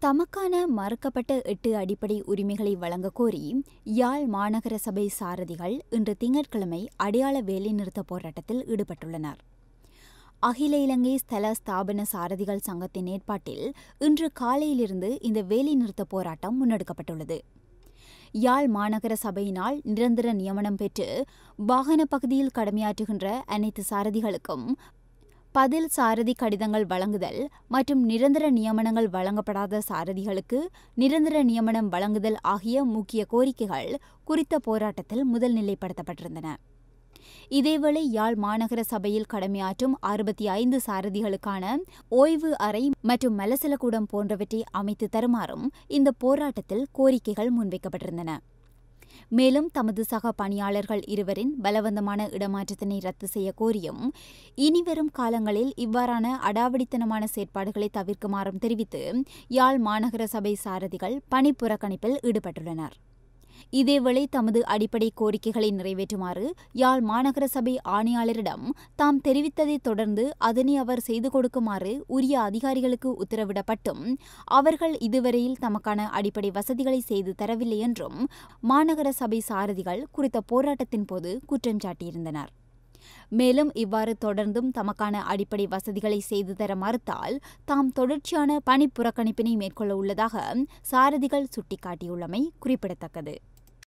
தமக்கான மறுக்கப்பட்ட எட்டு அடிப்படை உரிமைகளை வழங்கக் கோரி யாழ் மாநகர சபை சாரதிகள் இன்று திங்கட்கிழமை அடையாள வேலைநிறுத்த போராட்டத்தில் ஈடுபட்டுள்ளனர் அகில இலங்கை ஸ்தல ஸ்தாபன சாரதிகள் சங்கத்தின் ஏற்பாட்டில் இன்று காலையிலிருந்து இந்த வேலைநிறுத்த போராட்டம் முன்னெடுக்கப்பட்டுள்ளது யாழ் மாநகர சபையினால் நிரந்தர நியமனம் பெற்று வாகன பகுதியில் கடமையாற்றுகின்ற அனைத்து சாரதிகளுக்கும் பதில் சாரதி கடிதங்கள் வழங்குதல் மற்றும் நிரந்தர நியமனங்கள் வழங்கப்படாத சாரதிகளுக்கு நிரந்தர நியமனம் வழங்குதல் ஆகிய முக்கிய கோரிக்கைகள் குறித்த போராட்டத்தில் முதல் நிலைப்படுத்தப்பட்டிருந்தன இதேவேளை யாழ் மாநகர சபையில் கடமையாற்றும் அறுபத்தி ஐந்து சாரதிகளுக்கான ஓய்வு அறை மற்றும் மலசலக்கூடம் போன்றவற்றை அமைத்து தருமாறும் இந்த போராட்டத்தில் கோரிக்கைகள் முன்வைக்கப்பட்டிருந்தன மேலும் தமது சக பணியாளர்கள் இருவரின் பலவந்தமான இடமாற்றத்தினை ரத்து செய்ய கோரியும் இனிவரும் காலங்களில் இவ்வாறான அடாவடித்தனமான செயற்பாடுகளை தவிர்க்குமாறும் தெரிவித்து யாழ் மாநகர சபை சாரதிகள் பணிப்புறக்கணிப்பில் ஈடுபட்டுள்ளனர் இதேவேளை தமது அடிப்படை கோரிக்கைகளை நிறைவேற்றுமாறு யாழ் மாநகர சபை ஆணையாளரிடம் தாம் தெரிவித்ததைத் தொடர்ந்து அதனை அவர் செய்து கொடுக்குமாறு உரிய அதிகாரிகளுக்கு உத்தரவிடப்பட்டும் அவர்கள் இதுவரையில் தமக்கான அடிப்படை வசதிகளை செய்து தரவில்லை என்றும் மாநகர சபை சாரதிகள் குறித்த போராட்டத்தின் போது குற்றம் சாட்டியிருந்தனர் மேலும் இவ்வாறு தொடர்ந்தும் தமக்கான அடிப்படை வசதிகளை செய்து தர மறுத்தால் தாம் தொடர்ச்சியான பணி புறக்கணிப்பினை மேற்கொள்ள உள்ளதாக சாரதிகள் சுட்டிக்காட்டியுள்ளமை குறிப்பிடத்தக்கது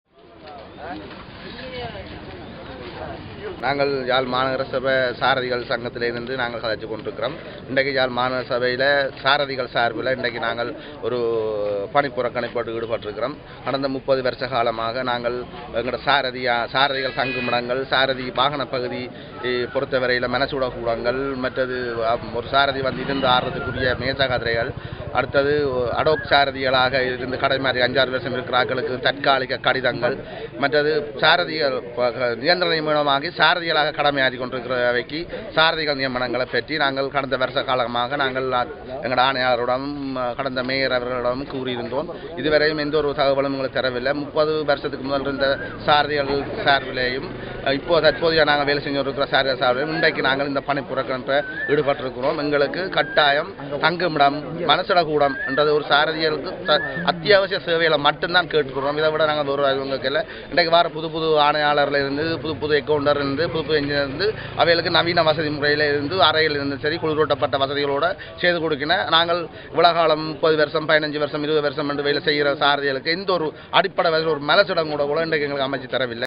நாங்கள் யாழ் மாநகர சபை சாரதிகள் சங்கத்திலிருந்து நாங்கள் கதைச்சு கொண்டிருக்கிறோம் இன்றைக்கு யாழ் மாநகர சபையில் சாரதிகள் சார்பில் இன்றைக்கு நாங்கள் ஒரு பணி புறக்கணிப்போடு ஈடுபட்டிருக்கிறோம் கடந்த முப்பது வருஷ காலமாக நாங்கள் எங்களோட சாரதி சாரதிகள் தங்குமிடங்கள் சாரதி வாகன பகுதி பொறுத்தவரையில் மனசூட கூடங்கள் மற்றது அம், ஒரு சாரதி வந்து இருந்து ஆடுறதுக்குரிய மேசகதிரைகள் அடுத்தது அடோக் சாரதிகளாக இருந்து கடைமாறி அஞ்சாறு வருஷம் இருக்கிறார்களுக்கு தற்காலிக கடிதங்கள் மற்றது சாரதிகள் ப- க- நியந்திர நியமனமாகி சாரதிகளாக கடமையாற்றி கொண்டிருக்கிறவைக்கு சாரதிகள் நியமனங்களை பற்றி நாங்கள் கடந்த வருஷ காலமாக நாங்கள் அ- எங்களோட ஆணையாளரிடம் அ, கடந்த மேயர் அவர்களிடம் கூறியிருந்தோம் இதுவரையும் எந்த ஒரு தகவலும் எங்களுக்கு தரவில்லை முப்பது வருஷத்துக்கு முதல் இருந்த சாரதிகள் சார்பிலேயும் அ, இப்போ தற்போதைய நாங்கள் வேலை செஞ்சு இருக்கிற சாரதிகள் சார்பிலையும் இன்றைக்கு நாங்கள் இந்த பணி புறக்கணிப்பை ஈடுபட்டிருக்கிறோம் எங்களுக்கு கட்டாயம் தங்குமிடம் மனசடக்கூடம் என்றது ஒரு சாரதிகளுக்கு த- அத்தியாவசிய சேவைகளை மட்டும்தான் கேட்டுக்கிறோம் இதை விட நாங்கள் ஒரு இவங்களுக்கு இல்லை இன்றைக்கு வர புது புது ஆணையாளர்ல இருந்து புது புது அக்கௌண்டர் இருந்து புது புது என்ஜினியர் இருந்து அவைகளுக்கு நவீன வசதி முறையில் இருந்து அறையில் இருந்து சரி குளிரூட்டப்பட்ட வசதிகளோட செய்து கொடுக்கின நாங்கள் இவ்வளவு காலம் முப்பது வருஷம் பதினஞ்சு வருஷம் இருபது வருஷம் என்று வேலை செய்கிற சாரதிகளுக்கு எந்த ஒரு அடிப்படை வசதி ஒரு மலச்சிடம் கூட கூட இன்றைக்கு எங்களுக்கு அமைச்சு தரவில்லை